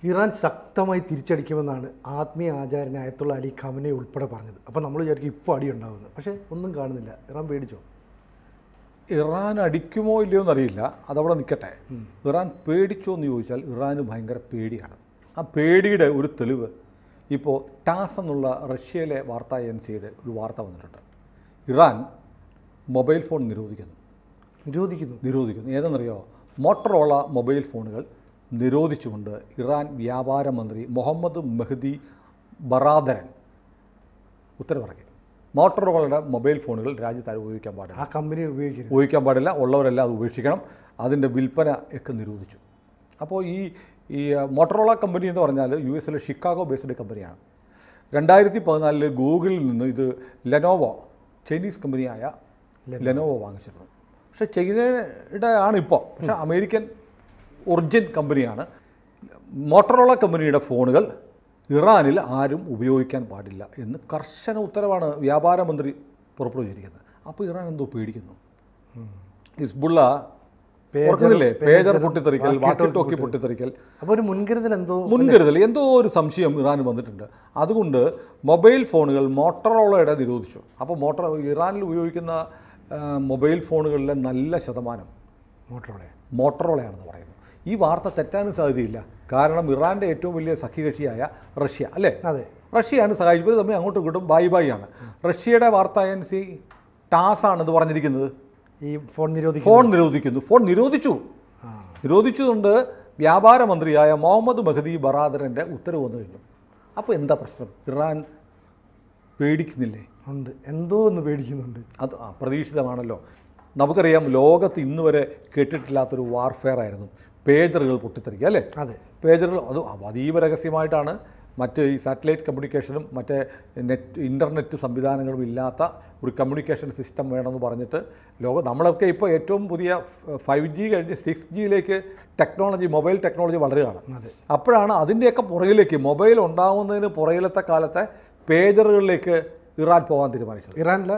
Iran ശക്തമായി തിരിച്ചടിക്കുമെന്നാണ് ആത്മീയ ആചാര്യൻ അയത്തുള്ള അലി ഖമനെ ഉൾപ്പെടെ പറഞ്ഞത് അപ്പോൾ നമ്മൾ വിചാരിക്കും ഇപ്പോൾ അടി ഉണ്ടാകുന്നത് പക്ഷേ ഒന്നും കാണുന്നില്ല ഇറാൻ പേടിച്ചോ ഇറാൻ അടിക്കുമോ ഇല്ലയോ എന്നറിയില്ല അതവിടെ നിൽക്കട്ടെ ഇറാൻ പേടിച്ചോ എന്ന് ചോദിച്ചാൽ ഇറാന് ഭയങ്കര പേടിയാണ് ആ പേടിയുടെ ഒരു തെളിവ് ഇപ്പോൾ ടാസ് എന്നുള്ള റഷ്യയിലെ വാർത്താ ഏജൻസിയുടെ ഒരു വാർത്ത വന്നിട്ടുണ്ട് ഇറാൻ മൊബൈൽ ഫോൺ നിരോധിക്കുന്നു നിരോധിക്കുന്നു നിരോധിക്കുന്നു ഏതെന്നറിയോ മോട്ടറോള മൊബൈൽ ഫോണുകൾ നിരോധിച്ചുകൊണ്ട് ഇറാൻ വ്യാപാര മന്ത്രി മുഹമ്മദ് മെഹ്ദി ബറാദരൻ ഉത്തരവിറക്കി മോട്ടറോളയുടെ മൊബൈൽ ഫോണുകൾ രാജ്യത്ത് ആരും ഉപയോഗിക്കാൻ പാടില്ല ആ കമ്പനി ഉപയോഗിക്കരുത് ഉപയോഗിക്കാൻ പാടില്ല ഉള്ളവരെല്ലാം അത് ഉപേക്ഷിക്കണം അതിൻ്റെ വിൽപ്പന ഒക്കെ നിരോധിച്ചു അപ്പോൾ ഈ ഈ മോട്ടറോള കമ്പനി എന്ന് പറഞ്ഞാൽ യു എസിലെ ഷിക്കാഗോ ബേസ്ഡ് കമ്പനിയാണ് രണ്ടായിരത്തി പതിനാലിൽ ഗൂഗിളിൽ നിന്ന് ഇത് ലെനോവോ ചൈനീസ് കമ്പനിയായ ലെനോവോ വാങ്ങിച്ചിരുന്നു പക്ഷേ ചൈനയുടെ ആണ് ഇപ്പോൾ പക്ഷേ അമേരിക്കൻ ഒറിജിൻ കമ്പനിയാണ് മോട്ടറോള കമ്പനിയുടെ ഫോണുകൾ ഇറാനിൽ ആരും ഉപയോഗിക്കാൻ പാടില്ല എന്ന് കർശന ഉത്തരവാണ് വ്യാപാര മന്ത്രി പുറപ്പെടുവിച്ചിരിക്കുന്നത് അപ്പോൾ ഇറാൻ എന്തോ പേടിക്കുന്നു ഹിസ്ബുള്ള പേജർ- ഓർക്കുന്നില്ലേ പേജർ പേജർ, പൊട്ടിത്തെറിക്കൽ walkie വാക്കി talkie ടോക്കി പൊട്ടിത്തെറിക്കൽ അപ്പോൾ ഒരു മുൻകരുതൽ എന്തോ മുൻകരുതൽ എന്തോ ഒരു സംശയം ഇറാന് വന്നിട്ടുണ്ട് അതുകൊണ്ട് മൊബൈൽ ഫോണുകൾ മോട്ടറോളയുടെ നിരോധിച്ചു അപ്പോൾ മോട്ടർ ഇറാനിൽ ഉപയോഗിക്കുന്ന ആ, മൊബൈൽ ഫോണുകളിലെ നല്ല ശതമാനം മോട്ടറോളെ മോട്ടറോളയാണെന്ന് പറയുന്നു ഈ വാർത്ത തെറ്റാനും സാധ്യതയില്ല കാരണം ഇറാൻ്റെ ഏറ്റവും വലിയ സഖ്യകക്ഷിയായ റഷ്യ അല്ലേ അതെ റഷ്യയാണ് സഹായിച്ചത് തമ്മിൽ അങ്ങോട്ടും ഇങ്ങോട്ടും ബായി ബായി ആണ് റഷ്യയുടെ വാർത്താ ഏജൻസി ടാസ് ആണ് ഇത് പറഞ്ഞിരിക്കുന്നത് ഈ ഫോൺ നിരോധിക്കുന്നു ഫോൺ നിരോധിക്കുന്നു ഫോൺ നിരോധിച്ചു ആ നിരോധിച്ചുകൊണ്ട് വ്യാപാര മന്ത്രിയായ മുഹമ്മദ് മെഹദി ബറാദറിൻ്റെ ഉത്തരവ് വന്നു കഴിഞ്ഞു അപ്പോൾ എന്താ പ്രശ്നം ഇറാൻ പേടിക്കുന്നില്ലേ ഉണ്ട് എന്തോ ഒന്ന് പേടിക്കുന്നുണ്ട് അത് അപ്രതീക്ഷിതമാണല്ലോ നമുക്കറിയാം ലോകത്ത് ഇന്ന് വരെ കേട്ടിട്ടില്ലാത്തൊരു വാർഫെയർ ആയിരുന്നു പേജറുകൾ പൊട്ടിത്തെറിക്കുക അല്ലേ അതെ പേജറുകൾ അത് അതീവ രഹസ്യമായിട്ടാണ് മറ്റ് ഈ സാറ്റലൈറ്റ് കമ്മ്യൂണിക്കേഷനും മറ്റേ നെറ്റ് ഇൻ്റർനെറ്റ് സംവിധാനങ്ങളും ഇല്ലാത്ത ഒരു കമ്മ്യൂണിക്കേഷൻ സിസ്റ്റം വേണമെന്ന് പറഞ്ഞിട്ട് ലോക നമ്മളൊക്കെ ഇപ്പോൾ ഏറ്റവും പുതിയ ഫൈവ് ജി കഴിഞ്ഞ് സിക്സ് ജിയിലേക്ക് ടെക്നോളജി മൊബൈൽ ടെക്നോളജി വളരുകയാണ് അതെ അപ്പോഴാണ് അതിൻ്റെയൊക്കെ പുറകിലേക്ക് മൊബൈൽ ഉണ്ടാകുന്നതിന് പുറകിലത്തെ കാലത്തെ പേജറുകളിലേക്ക് ഇറാൻ പോകാൻ തീരുമാനിച്ചത് ഇറാനിലെ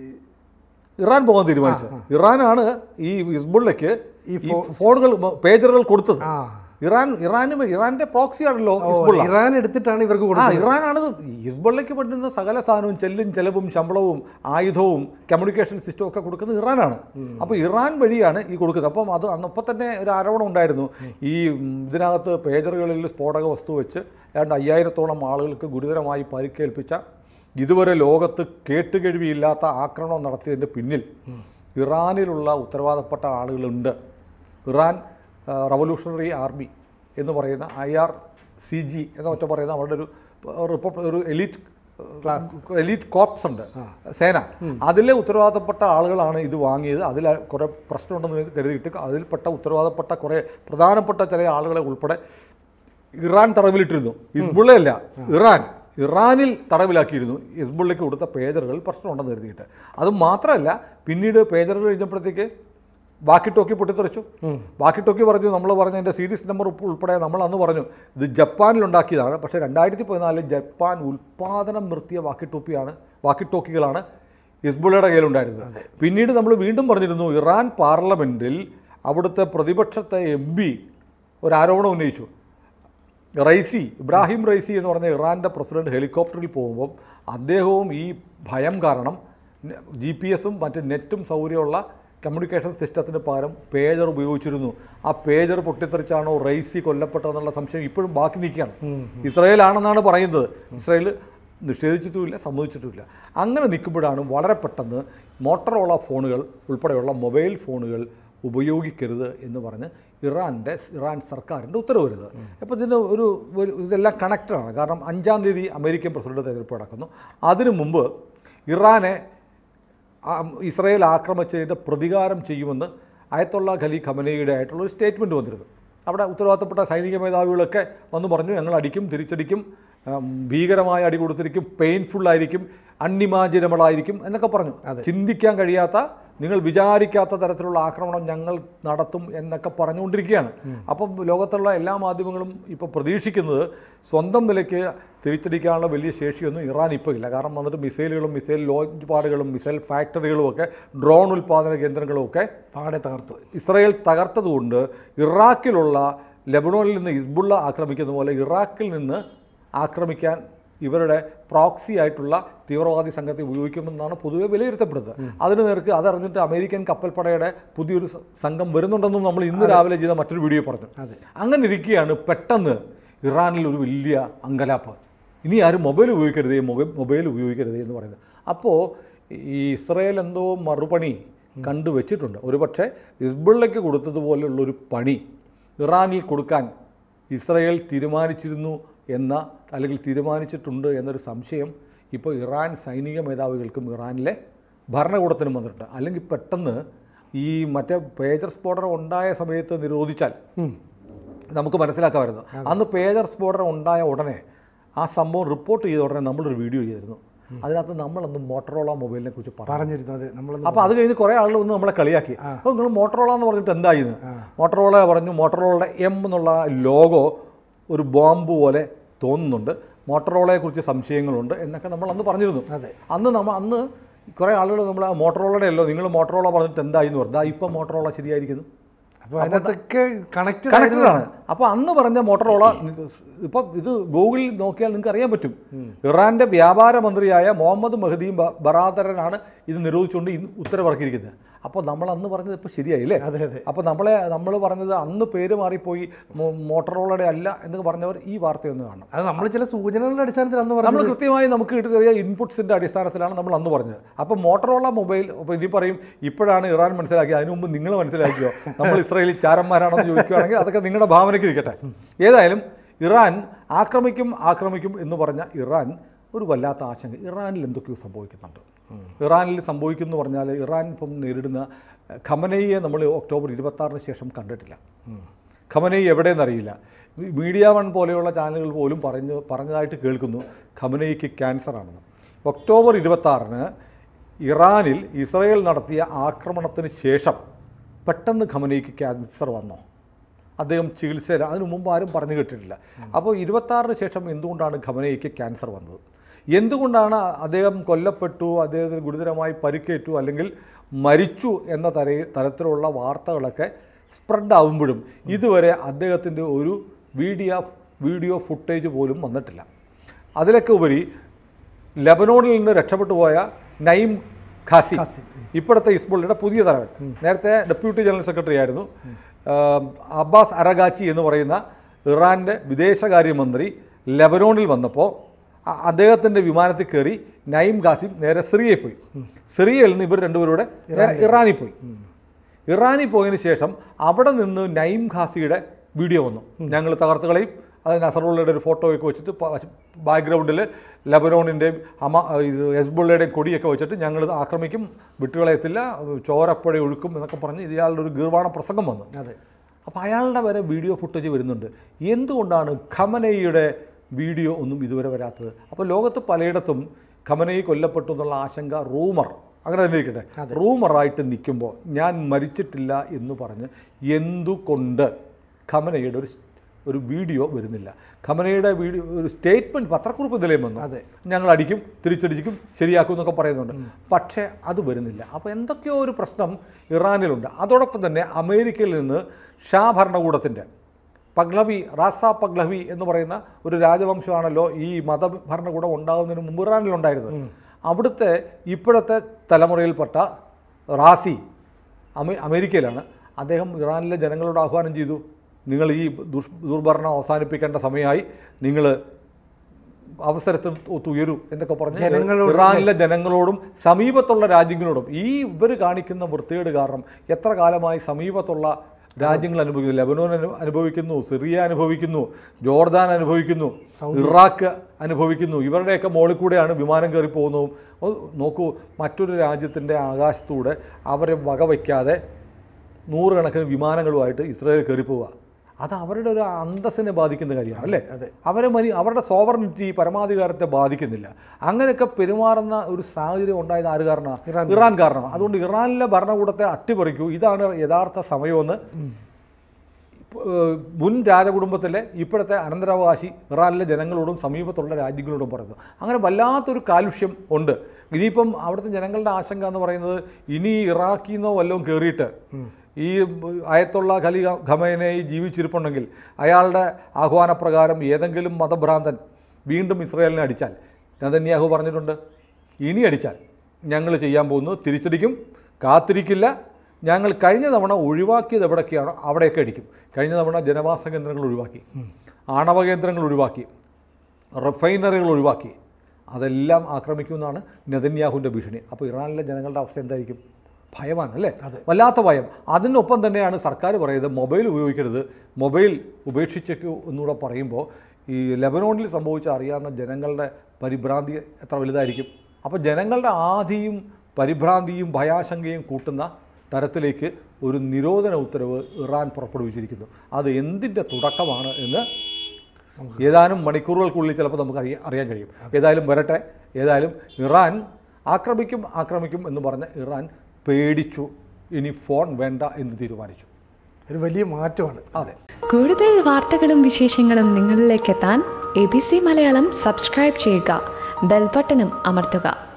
ഇറാൻ പോകാൻ തീരുമാനിച്ചത് ഇറാനാണ് ഈ ഹിസ്ബുള്ളയ്ക്ക് ഈ ഈ ഫോണുകൾ മ- പേജറുകൾ കൊടുത്തത് ആ ഇറാൻ ഇറാനും ഇറാന്റെ പ്രോക്സിയാണല്ലോ ഹിസ്ബുള്ള ഇറാൻ എടുത്തിട്ടാണ് ഇവർക്ക് ആ കൊടുക്കുന്നത് ഇറാനാണ് ഹിസ്ബുള്ളയ്ക്ക് പറ്റുന്ന സകല സാധനവും ചെല്ലും ചെലവും ശമ്പളവും ആയുധവും കമ്മ്യൂണിക്കേഷൻ സിസ്റ്റവും ഒക്കെ കൊടുക്കുന്നത് ഇറാനാണ് അപ്പോൾ ഇറാൻ വഴിയാണ് ഈ കൊടുക്കുന്നത് അപ്പം അത് അന്നപ്പോൾ തന്നെ ഒരു ആരോപണം ഉണ്ടായിരുന്നു ഈ ഉം, ഇതിനകത്ത് പേജറുകളിൽ സ്ഫോടക വസ്തു വെച്ച് ഏതാണ്ട് അയ്യായിരത്തോളം ആളുകൾക്ക് ഗുരുതരമായി പരിക്കേൽപ്പിച്ച ഇതുവരെ ലോകത്ത് കേട്ടുകേഴ്വിയില്ലാത്ത ആക്രമണം നടത്തിയതിൻ്റെ പിന്നിൽ ഇറാനിലുള്ള ഉത്തരവാദപ്പെട്ട ആളുകളുണ്ട് ഇറാൻ ആ, റവല്യൂഷണറി ആർമി എന്ന് പറയുന്ന ഐ ആർ സി ജി എന്ന ഒറ്റ പറയുന്ന അവരുടെ ഒരു റിപ്പബ്ലി ഒരു എലീറ്റ് എലീറ്റ് കോപ്സ് ഉണ്ട് സേന അതിലെ ഉത്തരവാദപ്പെട്ട ആളുകളാണ് ഇത് വാങ്ങിയത് അതിൽ കുറേ പ്രശ്നമുണ്ടെന്ന് കരുതിയിട്ട് അതിൽപ്പെട്ട ഉത്തരവാദപ്പെട്ട കുറേ പ്രധാനപ്പെട്ട ചില ആളുകളെ ഉൾപ്പെടെ ഇറാൻ തടവിലിട്ടിരുന്നു ഹിസ്ബുള്ളയല്ല ഇറാൻ ഇറാനിൽ തടവിലാക്കിയിരുന്നു ഹിസ്ബുള്ളയ്ക്ക് കൊടുത്ത പേജറുകൾ പ്രശ്നമുണ്ടെന്ന് കരുതിയിട്ട് അത് മാത്രമല്ല പിന്നീട് പേജറുകൾ കഴിഞ്ഞപ്പോഴത്തേക്ക് ബാക്കി ടോക്കി പൊട്ടിത്തെറിച്ചു ബാക്കി ടോക്കി പറഞ്ഞു നമ്മൾ പറഞ്ഞ എൻ്റെ സീരീസ് നമ്പർ ഉൾപ്പെടെ നമ്മൾ അന്ന് പറഞ്ഞു ഇത് ജപ്പാനിൽ ഉണ്ടാക്കിയതാണ് പക്ഷേ രണ്ടായിരത്തി പതിനാലിൽ ജപ്പാൻ ഉൽപ്പാദനം നിർത്തിയ വാക്കി ടോപ്പിയാണ് വാക്കി ടോക്കികളാണ് ഹിസ്ബുള്ളയുടെ കയ്യിലുണ്ടായിരുന്നത് പിന്നീട് നമ്മൾ വീണ്ടും പറഞ്ഞിരുന്നു ഇറാൻ പാർലമെൻറ്റിൽ അവിടുത്തെ പ്രതിപക്ഷത്തെ എം പി ഒരു ആരോപണം ഉന്നയിച്ചു റൈസി ഇബ്രാഹിം റൈസി എന്ന് പറഞ്ഞ ഇറാൻ്റെ പ്രസിഡന്റ് ഹെലികോപ്റ്ററിൽ പോകുമ്പം അദ്ദേഹവും ഈ ഭയം കാരണം ജി പി എസും മറ്റ് നെറ്റും സൗകര്യമുള്ള കമ്മ്യൂണിക്കേഷൻ സിസ്റ്റത്തിന് പകരം പേജർ ഉപയോഗിച്ചിരുന്നു ആ പേജർ പൊട്ടിത്തെറിച്ചാണോ റൈസി കൊല്ലപ്പെട്ടതെന്നുള്ള സംശയം ഇപ്പോഴും ബാക്കി നിൽക്കുകയാണ് ഇസ്രായേലാണെന്നാണ് പറയുന്നത് ഇസ്രായേൽ നിഷേധിച്ചിട്ടുമില്ല സമ്മതിച്ചിട്ടുമില്ല അങ്ങനെ നിൽക്കുമ്പോഴാണ് വളരെ പെട്ടെന്ന് മോട്ടറോള ഫോണുകൾ ഉൾപ്പെടെയുള്ള മൊബൈൽ ഫോണുകൾ ഉപയോഗിക്കരുത് എന്ന് പറഞ്ഞ് ഇറാൻ്റെ ഇറാൻ സർക്കാരിൻ്റെ ഉത്തരവ് വരുന്നത് അപ്പോൾ ഇതിന് ഒരു ഒരു- ഇതെല്ലാം കണക്റ്റഡാണ് കാരണം അഞ്ചാം തീയതി അമേരിക്കൻ പ്രസിഡന്റ് തെരഞ്ഞെടുപ്പ് നടക്കുന്നു അതിനു മുമ്പ് ഇറാനെ ആ ഇസ്രായേൽ ആക്രമിച്ചതിൻ്റെ പ്രതികാരം ചെയ്യുമെന്ന് അയത്തുള്ള ഖലി ഖമനയുടെ ആയിട്ടുള്ള ഒരു സ്റ്റേറ്റ്മെൻറ്റ് വന്നിരുന്നു അവിടെ ഉത്തരവാദിത്തപ്പെട്ട സൈനിക മേധാവികളൊക്കെ വന്ന് പറഞ്ഞു ഞങ്ങൾ അടിക്കും തിരിച്ചടിക്കും ഉം, ഭീകരമായ അടി കൊടുത്തിരിക്കും പെയിൻഫുൾ ആയിരിക്കും അൺഇമാജിനബിൾ ആയിരിക്കും എന്നൊക്കെ പറഞ്ഞു ചിന്തിക്കാൻ കഴിയാത്ത നിങ്ങൾ വിചാരിക്കാത്ത തരത്തിലുള്ള ആക്രമണം ഞങ്ങൾ നടത്തും എന്നൊക്കെ പറഞ്ഞുകൊണ്ടിരിക്കുകയാണ് അപ്പം ലോകത്തുള്ള എല്ലാ മാധ്യമങ്ങളും ഇപ്പോൾ പ്രതീക്ഷിക്കുന്നത് സ്വന്തം നിലയ്ക്ക് തിരിച്ചടിക്കാനുള്ള വലിയ ശേഷിയൊന്നും ഇറാൻ ഇപ്പോൾ ഇല്ല കാരണം വന്നിട്ട് മിസൈലുകളും മിസൈൽ ലോഞ്ച് പാടുകളും മിസൈൽ ഫാക്ടറികളും ഒക്കെ ഡ്രോൺ ഉൽപ്പാദന കേന്ദ്രങ്ങളും ഒക്കെ പാടെ തകർത്തു ഇസ്രായേൽ തകർത്തതുകൊണ്ട് ഇറാഖിലുള്ള ലെബനോണിൽ നിന്ന് ഹിസ്ബുള്ള ആക്രമിക്കുന്ന പോലെ ഇറാഖിൽ നിന്ന് ആക്രമിക്കാൻ ഇവരുടെ പ്രോക്സി ആയിട്ടുള്ള തീവ്രവാദി സംഘത്തെ ഉപയോഗിക്കുമെന്നാണ് പൊതുവെ വിലയിരുത്തപ്പെടുന്നത് അതിന് നേർക്ക് അതറിഞ്ഞിട്ട് അമേരിക്കൻ കപ്പൽപ്പടയുടെ പുതിയൊരു സ- സംഘം വരുന്നുണ്ടെന്നും നമ്മൾ ഇന്ന് രാവിലെ ചെയ്ത മറ്റൊരു വീഡിയോ പറഞ്ഞു അതെ അങ്ങനെ ഇരിക്കുകയാണ് പെട്ടെന്ന് ഇറാനിൽ ഒരു വലിയ അങ്കലാപ്പ് ഇനി ആരും മൊബൈൽ ഉപയോഗിക്കരുതേ മൊബൈൽ മൊബൈൽ ഉപയോഗിക്കരുതേ എന്ന് പറയുന്നത് അപ്പോൾ ഈ ഇസ്രയേൽ എന്തോ മറുപണി കണ്ടു വെച്ചിട്ടുണ്ട് ഒരു പക്ഷേ ഹിസ്ബുള്ളയ്ക്ക് കൊടുത്തതുപോലെയുള്ള ഒരു പണി ഇറാനിൽ കൊടുക്കാൻ ഇസ്രയേൽ തീരുമാനിച്ചിരുന്നു എന്ന അല്ലെങ്കിൽ തീരുമാനിച്ചിട്ടുണ്ട് എന്നൊരു സംശയം ഇപ്പോൾ ഇറാൻ സൈനിക മേധാവികൾക്കും ഇറാനിലെ ഭരണകൂടത്തിനും വന്നിട്ടുണ്ട് അല്ലെങ്കിൽ പെട്ടെന്ന് ഈ മറ്റേ പേജർ സ്ഫോടനം ഉണ്ടായ സമയത്ത് നിരോധിച്ചാൽ ഉം. നമുക്ക് മനസ്സിലാക്കാമായിരുന്നു അന്ന് പേജർ സ്ഫോടനം ഉണ്ടായ ഉടനെ ആ സംഭവം റിപ്പോർട്ട് ചെയ്ത ഉടനെ നമ്മളൊരു വീഡിയോ ചെയ്തിരുന്നു അതിനകത്ത് നമ്മളന്ന് മോട്ടറോള മൊബൈലിനെ കുറിച്ച് പറഞ്ഞു പറഞ്ഞിരുന്നു അതെ നമ്മൾ അപ്പോൾ അത് കഴിഞ്ഞ് കുറേ ആളുകൾ വന്ന് നമ്മളെ കളിയാക്കി അപ്പോൾ നിങ്ങൾ മോട്ടറോള എന്ന് പറഞ്ഞിട്ട് എന്തായിന്ന് മോട്ടറോള പറഞ്ഞു മോട്ടറോളയുടെ എം എന്നുള്ള ലോഗോ ഒരു ബോംബ് പോലെ തോന്നുന്നുണ്ട് മോട്ടറോളയെക്കുറിച്ച് സംശയങ്ങളുണ്ട് എന്നൊക്കെ നമ്മൾ അന്ന് പറഞ്ഞിരുന്നു അതെ അന്ന് നമ്മൾ അന്ന് കുറേ ആളുകൾ നമ്മൾ മോട്ടറോളയുടെ അല്ലോ നിങ്ങൾ മോട്ടറോള പറഞ്ഞിട്ട് എന്തായി എന്ന് പറഞ്ഞു ദാ ഇപ്പം മോട്ടറോള ശരിയായിരിക്കുന്നു അപ്പോൾ അതിനകത്തൊക്കെ കണക്റ്റഡ് കണക്റ്റഡ് ആണ് അപ്പോൾ അന്ന് പറഞ്ഞ മോട്ടറോള ഇപ്പം ഇത് ഗൂഗിളിൽ നോക്കിയാൽ നിങ്ങൾക്ക് അറിയാൻ പറ്റും ഇറാന്റെ വ്യാപാര മന്ത്രിയായ മുഹമ്മദ് മെഹദീം ബ- ബറാദരനാണ് ഇത് നിരോധിച്ചുകൊണ്ട് ഇന്ന് ഉത്തരവിറക്കിയിരിക്കുന്നത് അപ്പോൾ നമ്മൾ അന്ന് പറഞ്ഞത് ഇപ്പോൾ ശരിയായില്ലേ അതെ അതെ അപ്പോൾ നമ്മളെ നമ്മൾ പറഞ്ഞത് അന്ന് പേര് മാറിപ്പോയി മോ- മോട്ടറോളയുടെ അല്ല എന്ന് പറഞ്ഞവർ ഈ വാർത്തയൊന്ന് കാണണം അത് നമ്മൾ ചില സൂചനകളുടെ അടിസ്ഥാനത്തിൽ അന്ന് നമ്മൾ പറഞ്ഞു കൃത്യമായി നമുക്ക് കിട്ടിയ ഇൻപുട്സിൻ്റെ അടിസ്ഥാനത്തിലാണ് നമ്മൾ അന്ന് പറഞ്ഞത് അപ്പോൾ മോട്ടറോള മൊബൈൽ അപ്പോൾ ഇനി പറയും ഇപ്പോഴാണ് ഇറാൻ മനസ്സിലാക്കിയത് അതിനു മുമ്പ് നിങ്ങൾ മനസ്സിലാക്കിയോ നമ്മൾ ഇസ്രായേലി ചാരന്മാരാണെന്ന് ചോദിക്കുകയാണെങ്കിൽ അതൊക്കെ നിങ്ങളുടെ ഭാവനയ്ക്ക് ഇരിക്കട്ടെ ഏതായാലും ഇറാൻ ആക്രമിക്കും ആക്രമിക്കും എന്ന് പറഞ്ഞ ഇറാൻ ഒരു വല്ലാത്ത ആശങ്ക ഇറാനിൽ എന്തൊക്കെയോ സംഭവിക്കുന്നുണ്ട് ഇറാനിൽ സംഭവിക്കുന്നു പറഞ്ഞാൽ ഇറാൻ ഇപ്പം നേരിടുന്ന ഖമനയെ നമ്മൾ ഒക്ടോബർ ഇരുപത്താറിന് ശേഷം കണ്ടിട്ടില്ല ഖമനൈ എവിടെയെന്നറിയില്ല മീ- മീഡിയ വൺ പോലെയുള്ള ചാനലുകൾ പോലും പറഞ്ഞു പറഞ്ഞതായിട്ട് കേൾക്കുന്നു ഖമനൈക്ക് ക്യാൻസർ ആണെന്ന് ഒക്ടോബർ ഇരുപത്താറിന് ഇറാനിൽ ഇസ്രയേൽ നടത്തിയ ആക്രമണത്തിന് ശേഷം പെട്ടെന്ന് ഖമനൈക്ക് ക്യാൻസർ വന്നോ അദ്ദേഹം ചികിത്സ അതിനു മുമ്പ് ആരും പറഞ്ഞു കേട്ടിട്ടില്ല അപ്പോൾ ഇരുപത്താറിന് ശേഷം എന്തുകൊണ്ടാണ് ഖമനയ്ക്ക് ക്യാൻസർ വന്നത് എന്തുകൊണ്ടാണ് അദ്ദേഹം കൊല്ലപ്പെട്ടു അദ്ദേഹത്തിന് ഗുരുതരമായി പരിക്കേറ്റു അല്ലെങ്കിൽ മരിച്ചു എന്ന തര തരത്തിലുള്ള വാർത്തകളൊക്കെ സ്പ്രെഡ് ആവുമ്പോഴും ഇതുവരെ അദ്ദേഹത്തിൻ്റെ ഒരു വീഡിയോ വീഡിയോ ഫുട്ടേജ് പോലും വന്നിട്ടില്ല അതിലൊക്കെ ഉപരി ലബനോണിൽ നിന്ന് രക്ഷപ്പെട്ടു പോയ നയിം ഖാസി ഖാസി. ഇപ്പോഴത്തെ ഹിസ്ബുള്ളയുടെ പുതിയ തലവൻ നേരത്തെ ഡെപ്യൂട്ടി ജനറൽ സെക്രട്ടറി ആയിരുന്നു ആം, അബ്ബാസ് അറഗാച്ചി എന്ന് പറയുന്ന ഇറാൻ്റെ വിദേശകാര്യമന്ത്രി ലബനോണിൽ വന്നപ്പോൾ അ- അദ്ദേഹത്തിൻ്റെ വിമാനത്തിൽ കയറി നയിം ഖാസിം നേരെ സിറിയയിൽ പോയി സിറിയയിൽ നിന്ന് ഇവർ രണ്ടുപേരുടെ നേരെ ഇറാനിൽ പോയി ഇറാനിൽ പോയതിന് ശേഷം അവിടെ നിന്ന് നയിം ഖാസിയുടെ വീഡിയോ വന്നു ഞങ്ങൾ തകർത്ത് കളയും അത് നസറുള്ളയുടെ ഒരു ഫോട്ടോയൊക്കെ വെച്ചിട്ട് ബാക്ക്ഗ്രൗണ്ടിൽ ലബനോണിൻ്റെയും അമ ഇത് ഹെസ്ബുള്ളയുടെയും കൊടിയൊക്കെ വെച്ചിട്ട് ഞങ്ങൾ ആക്രമിക്കും വിട്ടുകളയത്തില്ല ചോരപ്പുഴ ഒഴുക്കും എന്നൊക്കെ പറഞ്ഞ് ഇയാളുടെ ഒരു ഗീർവാണ പ്രസംഗം വന്നു അതെ അപ്പോൾ അയാളുടെ വരെ വീഡിയോ ഫുട്ടേജ് വരുന്നുണ്ട് എന്തുകൊണ്ടാണ് ഖമനയുടെ വീഡിയോ ഒന്നും ഇതുവരെ വരാത്തത് അപ്പോൾ ലോകത്ത് പലയിടത്തും ഖമനയി കൊല്ലപ്പെട്ടു എന്നുള്ള ആശങ്ക റൂമർ അങ്ങനെ തന്നെ ഇരിക്കട്ടെ റൂമറായിട്ട് നിൽക്കുമ്പോൾ ഞാൻ മരിച്ചിട്ടില്ല എന്ന് പറഞ്ഞ് എന്തുകൊണ്ട് ഖമനയുടെ ഒരു ഒരു വീഡിയോ വരുന്നില്ല ഖമനയുടെ വീഡിയോ ഒരു സ്റ്റേറ്റ്മെൻറ്റ് പത്രക്കുറിപ്പ് നിലയം വന്നു അതെ ഞങ്ങൾ അടിക്കും തിരിച്ചടിക്കും ശരിയാക്കും എന്നൊക്കെ പറയുന്നുണ്ട് പക്ഷേ അത് വരുന്നില്ല അപ്പോൾ എന്തൊക്കെയോ ഒരു പ്രശ്നം ഇറാനിലുണ്ട് അതോടൊപ്പം തന്നെ അമേരിക്കയിൽ നിന്ന് ഷാ ഭരണകൂടത്തിൻ്റെ പഗ്ലവി റാസ പഗ്ലവി എന്ന് പറയുന്ന ഒരു രാജവംശമാണല്ലോ ഈ മത ഭരണകൂടം ഉണ്ടാകുന്നതിന് മുമ്പ് ഇറാനിലുണ്ടായിരുന്നത് അവിടുത്തെ ഇപ്പോഴത്തെ തലമുറയിൽപ്പെട്ട റാസി അമേ അമേരിക്കയിലാണ് അദ്ദേഹം ഇറാനിലെ ജനങ്ങളോട് ആഹ്വാനം ചെയ്തു നിങ്ങൾ ഈ ദുഷ് ദുർഭരണം അവസാനിപ്പിക്കേണ്ട സമയമായി നിങ്ങൾ അവസരത്തിൽ ഒത്തുയരൂ എന്നൊക്കെ പറഞ്ഞ് ജനങ്ങളോട് ഇറാനിലെ ജനങ്ങളോടും സമീപത്തുള്ള രാജ്യങ്ങളോടും ഈ ഇവർ കാണിക്കുന്ന വൃത്തികേട് കാരണം എത്ര കാലമായി സമീപത്തുള്ള രാജ്യങ്ങൾ അനുഭവിക്കുന്നു ലെബനോൻ അനു- അനുഭവിക്കുന്നു സിറിയ അനുഭവിക്കുന്നു ജോർദാൻ അനുഭവിക്കുന്നു ഇറാഖ് അനുഭവിക്കുന്നു ഇവരുടെയൊക്കെ മുകളിൽ കൂടെയാണ് വിമാനം കയറി പോകുന്നതും അത് നോക്കൂ മറ്റൊരു രാജ്യത്തിൻ്റെ ആകാശത്തൂടെ അവരെ വകവയ്ക്കാതെ നൂറുകണക്കിന് വിമാനങ്ങളുമായിട്ട് ഇസ്രായേൽ കയറി പോവുക അത് അവരുടെ ഒരു അന്തസ്സിനെ ബാധിക്കുന്ന കാര്യമാണ് അല്ലേ അതെ. അവരെ മനി അവരുടെ സോവറിനിറ്റി പരമാധികാരത്തെ ബാധിക്കുന്നില്ല അങ്ങനെയൊക്കെ പെരുമാറുന്ന ഒരു സാഹചര്യം ഉണ്ടായത് ആര് കാരണമാണ് ഇറാൻ. ഇറാൻ കാരണം അതുകൊണ്ട് ഇറാനിലെ ഭരണകൂടത്തെ അട്ടിപ്പറിക്കൂ ഇതാണ് യഥാർത്ഥ സമയമെന്ന് ഏഹ് മുൻ രാജകുടുംബത്തിലെ ഇപ്പോഴത്തെ അനന്തരാവകാശി ഇറാനിലെ ജനങ്ങളോടും സമീപത്തുള്ള രാജ്യങ്ങളോടും പറയുന്നു അങ്ങനെ വല്ലാത്തൊരു കാലുഷ്യം ഉണ്ട് ഇനിയിപ്പം അവിടുത്തെ ജനങ്ങളുടെ ആശങ്ക എന്ന് പറയുന്നത് ഇനി ഇറാഖിൽ നിന്നോ വല്ലതും കയറിയിട്ട് ഈ അയത്തുള്ള ഖലി ഖമേനയി ജീവിച്ചിരിപ്പുണ്ടെങ്കിൽ അയാളുടെ ആഹ്വാനപ്രകാരം ഏതെങ്കിലും മതഭ്രാന്തൻ വീണ്ടും ഇസ്രയേലിനെ അടിച്ചാൽ നതന്യാഹു പറഞ്ഞിട്ടുണ്ട് ഇനി അടിച്ചാൽ ഞങ്ങൾ ചെയ്യാൻ പോകുന്നത് തിരിച്ചടിക്കും കാത്തിരിക്കില്ല ഞങ്ങൾ കഴിഞ്ഞ തവണ ഒഴിവാക്കിയത് എവിടെയൊക്കെയാണോ അവിടെയൊക്കെ അടിക്കും കഴിഞ്ഞ തവണ ജനവാസ കേന്ദ്രങ്ങൾ ഒഴിവാക്കി ആണവ കേന്ദ്രങ്ങൾ ഒഴിവാക്കി റിഫൈനറികൾ ഒഴിവാക്കി അതെല്ലാം ആക്രമിക്കുമെന്നാണ് നെതന്യാഹുവിൻ്റെ ഭീഷണി അപ്പോൾ ഇറാനിലെ ജനങ്ങളുടെ അവസ്ഥ എന്തായിരിക്കും ഭയമാണ് അല്ലേ വല്ലാത്ത ഭയം അതിനൊപ്പം തന്നെയാണ് സർക്കാർ പറയുന്നത് മൊബൈൽ ഉപയോഗിക്കരുത് മൊബൈൽ ഉപേക്ഷിച്ചേക്കു എന്നുകൂടെ പറയുമ്പോൾ ഈ ലെബനോണിൽ സംഭവിച്ച അറിയാവുന്ന ജനങ്ങളുടെ പരിഭ്രാന്തി എത്ര വലുതായിരിക്കും അപ്പോൾ ജനങ്ങളുടെ ആധിയും പരിഭ്രാന്തിയും ഭയാശങ്കയും കൂട്ടുന്ന തരത്തിലേക്ക് ഒരു നിരോധന ഉത്തരവ് ഇറാൻ പുറപ്പെടുവിച്ചിരിക്കുന്നു അത് എന്തിൻ്റെ തുടക്കമാണ് എന്ന് ഏതാനും മണിക്കൂറുകൾക്കുള്ളിൽ ചിലപ്പോൾ നമുക്ക് അറിയാൻ അറിയാൻ കഴിയും ഏതായാലും വരട്ടെ ഏതായാലും ഇറാൻ ആക്രമിക്കും ആക്രമിക്കും എന്ന് പറഞ്ഞ് ഇറാൻ പേടിച്ചു ഇനി ഫോൺ വേണ്ട എന്ന് തീരുമാനിച്ചു ഒരു വലിയ മാറ്റമാണ് അതെ കൂടുതൽ വാർത്തകളും വിശേഷങ്ങളും നിങ്ങളിലേക്ക് എത്താൻ A B C Malayalam subscribe ചെയ്യുക ബെൽബട്ടനും അമർത്തുക